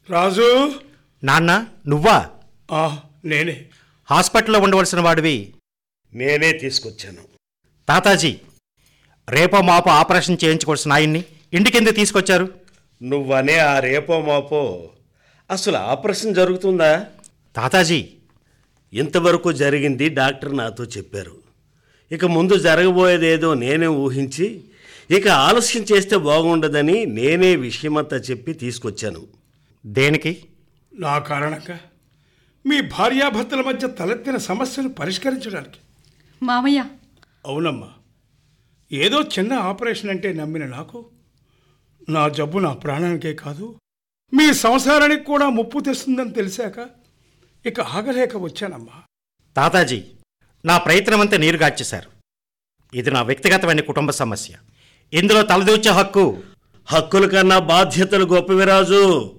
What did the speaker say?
రాజు నాన్న నువ్వా ఆ, నేనే హాస్పిటల్లో ఉండవలసిన వాడివి నేనే తీసుకొచ్చాను తాతాజీ రేపో మాపో ఆపరేషన్ చేయించుకోవాల్సిన ఆయన్ని ఇంటికెందుకు తీసుకొచ్చారు నువ్వనే ఆ రేపో మాపో అసలు ఆపరేషన్ జరుగుతుందా తాతాజీ ఇంతవరకు జరిగింది డాక్టర్ నాతో చెప్పారు ఇక ముందు జరగబోయేదేదో నేనే ఊహించి ఇక ఆలస్యం చేస్తే బాగుండదని నేనే విషయమంతా చెప్పి తీసుకొచ్చాను దేనికి నా కారణంగా మీ భార్యాభర్తల మధ్య తలెత్తిన సమస్యను పరిష్కరించడానికి మామయ్య అవునమ్మా ఏదో చిన్న ఆపరేషన్ అంటే నమ్మిన నాకు నా జబ్బు నా ప్రాణానికే కాదు మీ సంసారానికి కూడా ముప్పు తెస్తుందని తెలిసాక ఇక ఆగలేక వచ్చానమ్మా తాతాజీ నా ప్రయత్నమంతా నీరు గార్చేశారు ఇది నా వ్యక్తిగతమైన కుటుంబ సమస్య ఇందులో తలదూర్చే హక్కు హక్కుల కన్నా బాధ్యతలు గొప్పవి రాజు